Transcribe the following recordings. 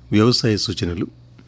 వ్యవసాయ సూచనలు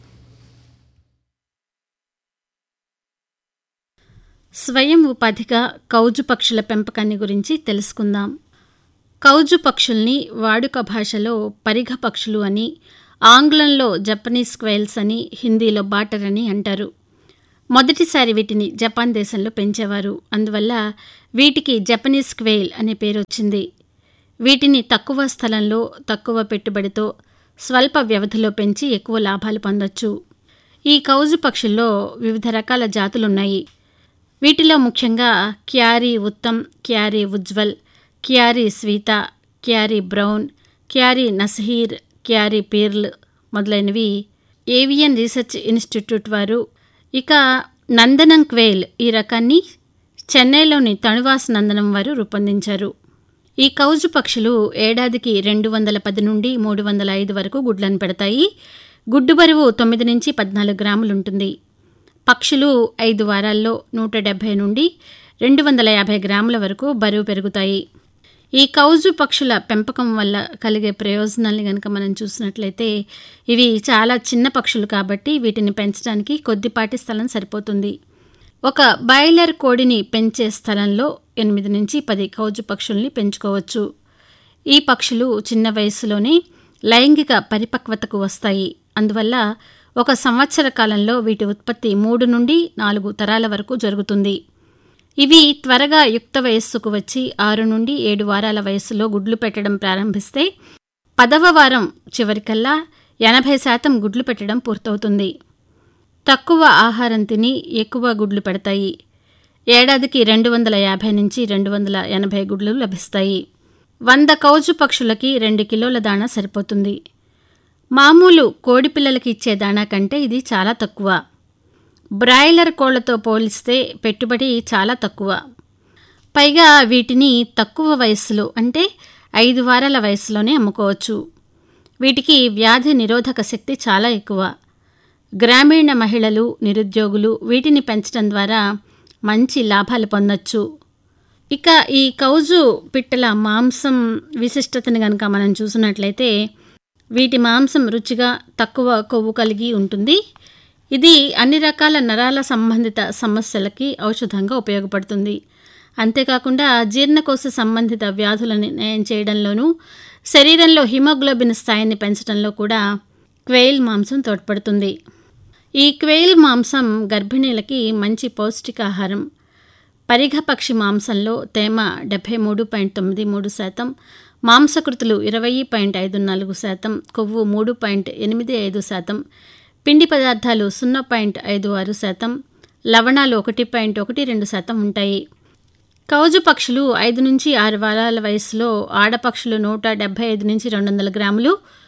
స్వయం ఉపాధిగా కౌజు పక్షుల పెంపకాన్ని గురించి తెలుసుకుందాం కౌజు పక్షుల్ని వాడుక భాషలో పరిఘ పక్షులు అని ఆంగ్లంలో జపనీస్ క్వైల్స్ అని హిందీలో బాటర్ అని అంటారు మొదటిసారి వీటిని జపాన్ దేశంలో పెంచేవారు అందువల్ల వీటికి జపనీస్ క్వెయిల్ అనే పేరు వచ్చింది వీటిని తక్కువ స్థలంలో తక్కువ పెట్టుబడితో స్వల్ప వ్యవధిలో పెంచి ఎక్కువ లాభాలు పొందొచ్చు ఈ కౌజు పక్షుల్లో వివిధ రకాల జాతులున్నాయి వీటిలో ముఖ్యంగా క్యారీ ఉత్తమ్ క్యారీ ఉజ్వల్ క్యారీ స్వీత క్యారీ బ్రౌన్ క్యారీ నసహీర్ క్యారీ పీర్ల్ మొదలైనవి ఏవియన్ రీసెర్చ్ ఇన్స్టిట్యూట్ వారు ఇక నందనం క్వేల్ ఈ రకాన్ని చెన్నైలోని తణువాస్ నందనం వారు రూపొందించారు ఈ కౌజు పక్షులు ఏడాదికి రెండు వందల పది నుండి మూడు వందల ఐదు వరకు గుడ్లను పెడతాయి గుడ్డు బరువు తొమ్మిది నుంచి పద్నాలుగు గ్రాములుంటుంది పక్షులు ఐదు వారాల్లో నూట డెబ్బై నుండి రెండు వందల యాభై గ్రాముల వరకు బరువు పెరుగుతాయి ఈ కౌజు పక్షుల పెంపకం వల్ల కలిగే ప్రయోజనాల్ని కనుక మనం చూసినట్లయితే ఇవి చాలా చిన్న పక్షులు కాబట్టి వీటిని పెంచడానికి కొద్దిపాటి స్థలం సరిపోతుంది ఒక బాయిలర్ కోడిని పెంచే స్థలంలో ఎనిమిది నుంచి పది కౌజు పక్షుల్ని పెంచుకోవచ్చు ఈ పక్షులు చిన్న వయసులోనే లైంగిక పరిపక్వతకు వస్తాయి అందువల్ల ఒక సంవత్సర కాలంలో వీటి ఉత్పత్తి మూడు నుండి నాలుగు తరాల వరకు జరుగుతుంది ఇవి త్వరగా యుక్త వయస్సుకు వచ్చి ఆరు నుండి ఏడు వారాల వయస్సులో గుడ్లు పెట్టడం ప్రారంభిస్తే పదవ వారం చివరికల్లా ఎనభై శాతం గుడ్లు పెట్టడం పూర్తవుతుంది తక్కువ ఆహారం తిని ఎక్కువ గుడ్లు పెడతాయి ఏడాదికి రెండు వందల యాభై నుంచి రెండు వందల ఎనభై గుడ్లు లభిస్తాయి వంద కౌజు పక్షులకి రెండు కిలోల దాణా సరిపోతుంది మామూలు కోడి పిల్లలకి ఇచ్చే దాణా కంటే ఇది చాలా తక్కువ బ్రాయిలర్ కోళ్లతో పోలిస్తే పెట్టుబడి చాలా తక్కువ పైగా వీటిని తక్కువ వయస్సులో అంటే ఐదు వారాల వయసులోనే అమ్ముకోవచ్చు వీటికి వ్యాధి నిరోధక శక్తి చాలా ఎక్కువ గ్రామీణ మహిళలు నిరుద్యోగులు వీటిని పెంచడం ద్వారా మంచి లాభాలు పొందొచ్చు ఇక ఈ కౌజు పిట్టల మాంసం విశిష్టతను కనుక మనం చూసినట్లయితే వీటి మాంసం రుచిగా తక్కువ కొవ్వు కలిగి ఉంటుంది ఇది అన్ని రకాల నరాల సంబంధిత సమస్యలకి ఔషధంగా ఉపయోగపడుతుంది అంతేకాకుండా జీర్ణకోశ సంబంధిత వ్యాధులను నయం చేయడంలోనూ శరీరంలో హిమోగ్లోబిన్ స్థాయిని పెంచడంలో కూడా క్వెయిల్ మాంసం తోడ్పడుతుంది ఈ క్వెయిల్ మాంసం గర్భిణీలకి మంచి పౌష్టికాహారం పరిఘ పక్షి మాంసంలో తేమ డెబ్బై మూడు పాయింట్ తొమ్మిది మూడు శాతం మాంసకృతులు ఇరవై పాయింట్ ఐదు నాలుగు శాతం కొవ్వు మూడు పాయింట్ ఎనిమిది ఐదు శాతం పిండి పదార్థాలు సున్నా పాయింట్ ఐదు ఆరు శాతం లవణాలు ఒకటి పాయింట్ ఒకటి రెండు శాతం ఉంటాయి కౌజు పక్షులు ఐదు నుంచి ఆరు వారాల వయసులో ఆడపక్షులు నూట డెబ్బై ఐదు నుంచి రెండు వందల గ్రాములు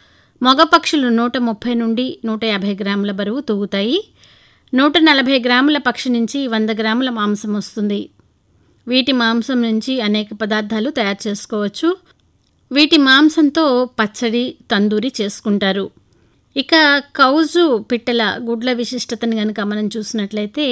మగ పక్షులు నూట ముప్పై నుండి నూట యాభై గ్రాముల బరువు తూగుతాయి నూట నలభై గ్రాముల పక్షి నుంచి వంద గ్రాముల మాంసం వస్తుంది వీటి మాంసం నుంచి అనేక పదార్థాలు తయారు చేసుకోవచ్చు వీటి మాంసంతో పచ్చడి తందూరి చేసుకుంటారు ఇక కౌజు పిట్టల గుడ్ల విశిష్టతను కనుక మనం చూసినట్లయితే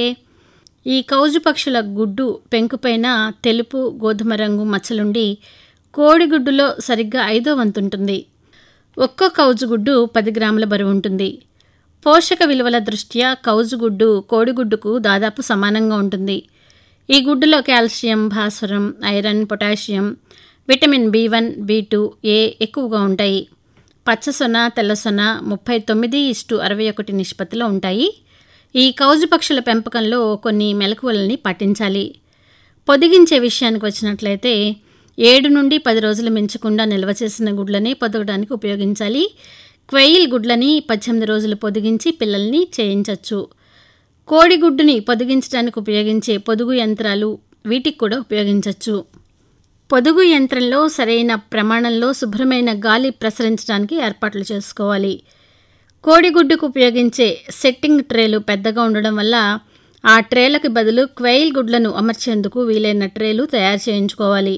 ఈ కౌజు పక్షుల గుడ్డు పెంకుపైన తెలుపు గోధుమ రంగు మచ్చలుండి కోడిగుడ్డులో సరిగ్గా ఐదో వంతుంటుంది ఒక్కో కౌజు గుడ్డు పది గ్రాముల బరువు ఉంటుంది పోషక విలువల దృష్ట్యా కౌజుగుడ్డు కోడిగుడ్డుకు దాదాపు సమానంగా ఉంటుంది ఈ గుడ్డులో కాల్షియం భాస్వరం iron potassium vitamin B one B two A ఎక్కువగా ఉంటాయి పచ్చసొన తెల్లసొన ముప్పై తొమ్మిది ఇస్టు అరవై ఒకటి నిష్పత్తిలో ఉంటాయి ఈ కౌజు పక్షుల పెంపకంలో కొన్ని మెలకువలని పాటించాలి పొదిగించే విషయానికి వచ్చినట్లయితే ఏడు నుండి పది రోజులు మించకుండా నిల్వ చేసిన గుడ్లని పొదగడానికి ఉపయోగించాలి క్వెయిల్ గుడ్లని పద్దెనిమిది రోజులు పొదిగించి పిల్లల్ని చేయించవచ్చు కోడిగుడ్డుని పొదిగించడానికి ఉపయోగించే పొదుగు యంత్రాలు వీటికి కూడా ఉపయోగించవచ్చు పొదుగు యంత్రంలో సరైన ప్రమాణంలో శుభ్రమైన గాలి ప్రసరించడానికి ఏర్పాట్లు చేసుకోవాలి కోడిగుడ్డుకు ఉపయోగించే సెట్టింగ్ ట్రేలు పెద్దగా ఉండడం వల్ల ఆ ట్రేలకు బదులు క్వెయిల్ గుడ్లను అమర్చేందుకు వీలైన ట్రేలు తయారు చేయించుకోవాలి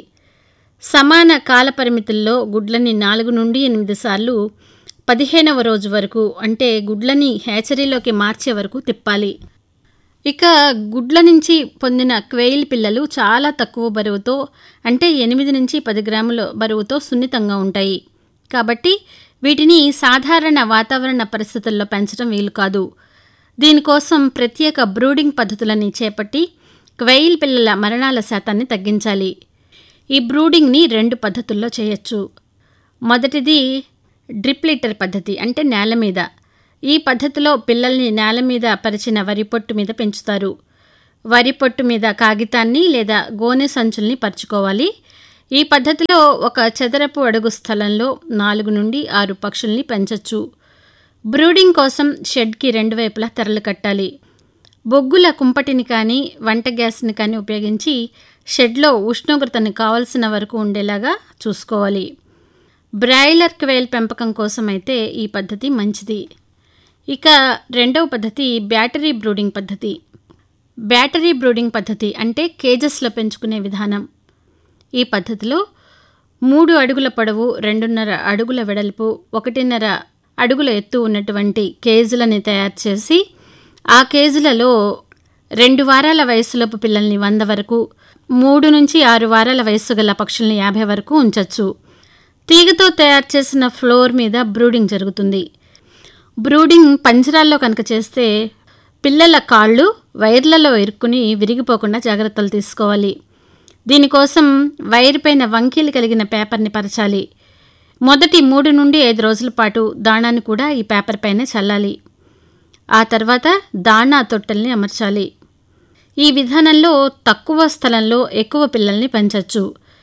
సమాన కాల పరిమితుల్లో గుడ్లని నాలుగు నుండి ఎనిమిది సార్లు పదిహేనవ రోజు వరకు అంటే గుడ్లని హ్యాచరీలోకి మార్చే వరకు తిప్పాలి ఇక గుడ్ల నుంచి పొందిన క్వెయిల్ పిల్లలు చాలా తక్కువ బరువుతో అంటే ఎనిమిది నుంచి పది గ్రాముల బరువుతో సున్నితంగా ఉంటాయి కాబట్టి వీటిని సాధారణ వాతావరణ పరిస్థితుల్లో పెంచడం వీలు కాదు దీనికోసం ప్రత్యేక బ్రూడింగ్ పద్ధతులని చేపట్టి క్వెయిల్ పిల్లల మరణాల శాతాన్ని తగ్గించాలి ఈ బ్రూడింగ్ని రెండు పద్ధతుల్లో చేయొచ్చు మొదటిది డ్రిప్ లిటర్ పద్ధతి అంటే నేల మీద ఈ పద్ధతిలో పిల్లల్ని నేల మీద పరిచిన వరి పొట్టు మీద పెంచుతారు వరి పొట్టు మీద కాగితాన్ని లేదా గోనె సంచుల్ని పరుచుకోవాలి ఈ పద్ధతిలో ఒక చదరపు అడుగు స్థలంలో నాలుగు నుండి ఆరు పక్షుల్ని పెంచొచ్చు బ్రూడింగ్ కోసం షెడ్కి రెండు వైపులా తెరలు కట్టాలి బొగ్గుల కుంపటిని కానీ వంట గ్యాస్ని కానీ ఉపయోగించి షెడ్లో ఉష్ణోగ్రతను కావలసిన వరకు ఉండేలాగా చూసుకోవాలి బ్రాయిలర్ క్వేల్ పెంపకం కోసం అయితే ఈ పద్ధతి మంచిది ఇక రెండవ పద్ధతి బ్యాటరీ బ్రూడింగ్ పద్ధతి బ్యాటరీ బ్రూడింగ్ పద్ధతి అంటే కేజెస్లో పెంచుకునే విధానం ఈ పద్ధతిలో మూడు అడుగుల పొడవు రెండున్నర అడుగుల వెడల్పు ఒకటిన్నర అడుగుల ఎత్తు ఉన్నటువంటి కేజులని తయారు చేసి ఆ కేజులలో రెండు వారాల వయసులోపు పిల్లల్ని వంద వరకు మూడు నుంచి ఆరు వారాల వయస్సు గల పక్షుల్ని యాభై వరకు ఉంచొచ్చు తీగతో తయారు చేసిన ఫ్లోర్ మీద బ్రూడింగ్ జరుగుతుంది బ్రూడింగ్ పంజరాల్లో కనుక చేస్తే పిల్లల కాళ్ళు వైర్లలో ఇరుక్కుని విరిగిపోకుండా జాగ్రత్తలు తీసుకోవాలి దీనికోసం వైర్ పైన వంకీలు కలిగిన పేపర్ని పరచాలి మొదటి మూడు నుండి ఐదు రోజుల పాటు దాణాన్ని కూడా ఈ పేపర్ పైన చల్లాలి ఆ తర్వాత దాణా తొట్టెల్ని అమర్చాలి ఈ విధానంలో తక్కువ స్థలంలో ఎక్కువ పిల్లల్ని పెంచవచ్చు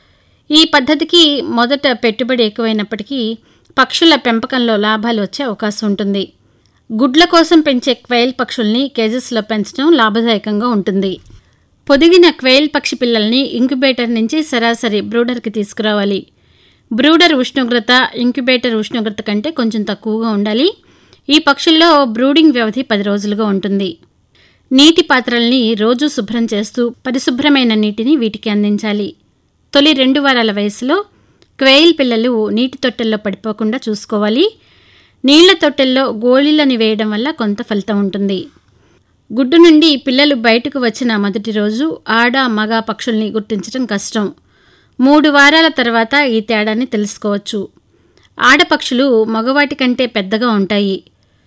ఈ పద్ధతికి మొదట పెట్టుబడి ఎక్కువైనప్పటికీ పక్షుల పెంపకంలో లాభాలు వచ్చే అవకాశం ఉంటుంది గుడ్ల కోసం పెంచే క్వైల్ పక్షుల్ని కేజెస్లో పెంచడం లాభదాయకంగా ఉంటుంది పొదిగిన క్వైల్ పక్షి పిల్లల్ని ఇంక్యుబేటర్ నుంచి సరాసరి బ్రూడర్కి తీసుకురావాలి బ్రూడర్ ఉష్ణోగ్రత ఇంక్యుబేటర్ ఉష్ణోగ్రత కంటే కొంచెం తక్కువగా ఉండాలి ఈ పక్షుల్లో బ్రూడింగ్ వ్యవధి పది రోజులుగా ఉంటుంది నీటి పాత్రల్ని రోజు శుభ్రం చేస్తూ పరిశుభ్రమైన నీటిని వీటికి అందించాలి తొలి రెండు వారాల వయసులో క్వెయిల్ పిల్లలు నీటి తొట్టెల్లో పడిపోకుండా చూసుకోవాలి నీళ్ల తొట్టెల్లో గోళీలను వేయడం వల్ల కొంత ఫలితం ఉంటుంది గుడ్డు నుండి పిల్లలు బయటకు వచ్చిన మొదటి రోజు ఆడ మగ పక్షుల్ని గుర్తించడం కష్టం మూడు వారాల తర్వాత ఈ తేడాన్ని తెలుసుకోవచ్చు ఆడపక్షులు మగవాటి కంటే పెద్దగా ఉంటాయి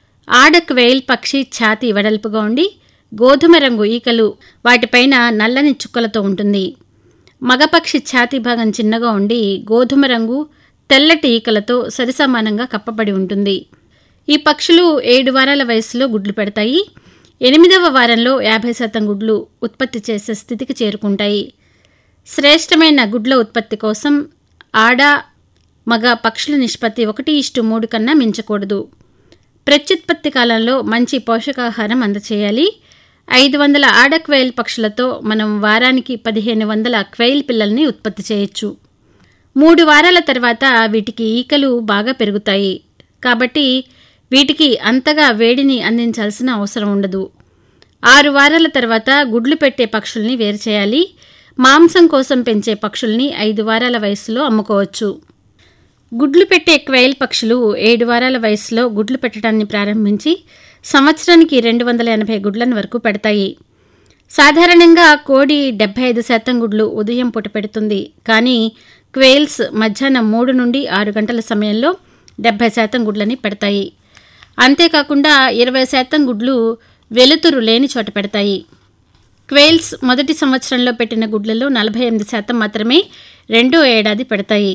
ఆడ క్వెయిల్ పక్షి ఛాతీ వెడల్పుగా ఉండి గోధుమ రంగు ఈకలు వాటిపైన నల్లని చుక్కలతో ఉంటుంది మగపక్షి ఛాతీ భాగం చిన్నగా ఉండి గోధుమ రంగు తెల్లటి ఈకలతో సరిసమానంగా కప్పబడి ఉంటుంది ఈ పక్షులు ఏడు వారాల వయసులో గుడ్లు పెడతాయి ఎనిమిదవ వారంలో యాభై శాతం గుడ్లు ఉత్పత్తి చేసే స్థితికి చేరుకుంటాయి శ్రేష్టమైన గుడ్ల ఉత్పత్తి కోసం ఆడ మగ పక్షుల నిష్పత్తి ఒకటి ఇష్టు మూడు కన్నా మించకూడదు ప్రత్యుత్పత్తి కాలంలో మంచి పోషకాహారం అందచేయాలి ఐదు వందల ఆడ క్వైల్ పక్షులతో మనం వారానికి పదిహేను వందల క్వైల్ పిల్లల్ని ఉత్పత్తి చేయొచ్చు మూడు వారాల తర్వాత వీటికి ఈకలు బాగా పెరుగుతాయి కాబట్టి వీటికి అంతగా వేడిని అందించాల్సిన అవసరం ఉండదు ఆరు వారాల తర్వాత గుడ్లు పెట్టే పక్షుల్ని వేరు చేయాలి మాంసం కోసం పెంచే పక్షుల్ని ఐదు వారాల వయసులో అమ్ముకోవచ్చు గుడ్లు పెట్టే క్వైల్ పక్షులు ఏడు వారాల వయసులో గుడ్లు పెట్టడాన్ని ప్రారంభించి సంవత్సరానికి రెండు వందల ఎనభై గుడ్లను వరకు పెడతాయి సాధారణంగా కోడి డెబ్బై ఐదు శాతం గుడ్లు ఉదయం పూట పెడుతుంది కానీ క్వేల్స్ మధ్యాహ్నం మూడు నుండి ఆరు గంటల సమయంలో డెబ్బై శాతం గుడ్లని పెడతాయి అంతేకాకుండా ఇరవై శాతం గుడ్లు వెలుతురు లేని చోట పెడతాయి క్వేల్స్ మొదటి సంవత్సరంలో పెట్టిన గుడ్లలో నలభై ఎనిమిది శాతం మాత్రమే రెండో ఏడాది పెడతాయి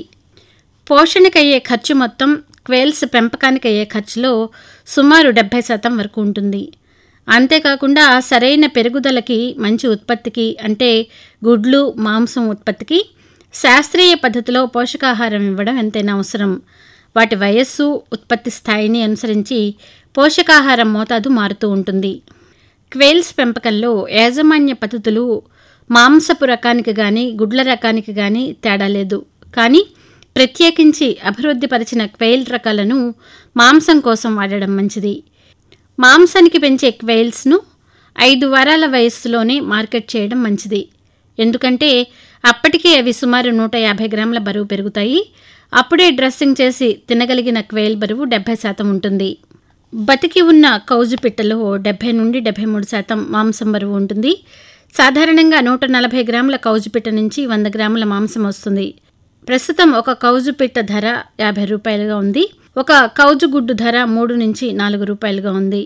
పోషణకయ్యే ఖర్చు మొత్తం క్వేల్స్ పెంపకానికి అయ్యే ఖర్చులో సుమారు డెబ్బై శాతం వరకు ఉంటుంది అంతేకాకుండా సరైన పెరుగుదలకి మంచి ఉత్పత్తికి అంటే గుడ్లు మాంసం ఉత్పత్తికి శాస్త్రీయ పద్ధతిలో పోషకాహారం ఇవ్వడం ఎంతైనా అవసరం వాటి వయస్సు ఉత్పత్తి స్థాయిని అనుసరించి పోషకాహారం మోతాదు మారుతూ ఉంటుంది క్వేల్స్ పెంపకంలో యాజమాన్య పద్ధతులు మాంసపు రకానికి కానీ గుడ్ల రకానికి కానీ తేడా లేదు కానీ ప్రత్యేకించి అభివృద్ధిపరిచిన క్వెయిల్ రకాలను మాంసం కోసం వాడడం మంచిది మాంసానికి పెంచే క్వెయిల్స్ను ఐదు వారాల వయస్సులోనే మార్కెట్ చేయడం మంచిది ఎందుకంటే అప్పటికే అవి సుమారు నూట యాభై గ్రాముల బరువు పెరుగుతాయి అప్పుడే డ్రెస్సింగ్ చేసి తినగలిగిన క్వెయిల్ బరువు డెబ్బై శాతం ఉంటుంది బతికి ఉన్న కౌజు పిట్టలో డెబ్బై నుండి డెబ్బై మూడు శాతం మాంసం బరువు ఉంటుంది సాధారణంగా నూట నలభై గ్రాముల కౌజు పిట్ట నుంచి వంద గ్రాముల మాంసం వస్తుంది ప్రస్తుతం ఒక కౌజు పిట్ట ధర యాభై రూపాయలుగా ఉంది ఒక కౌజు గుడ్డు ధర మూడు నుంచి నాలుగు రూపాయలుగా ఉంది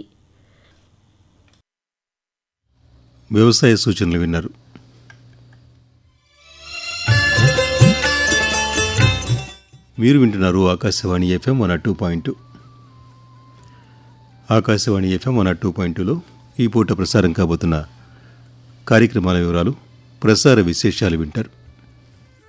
వ్యవసాయ సూచనలు విన్నారు మీరు వింటున్నారు Akashvani FM one two point Akashvani FM one two పాయింట్లో ఈ పూట ప్రసారం కాబోతున్న కార్యక్రమాల వివరాలు ప్రసార విశేషాలు వింటారు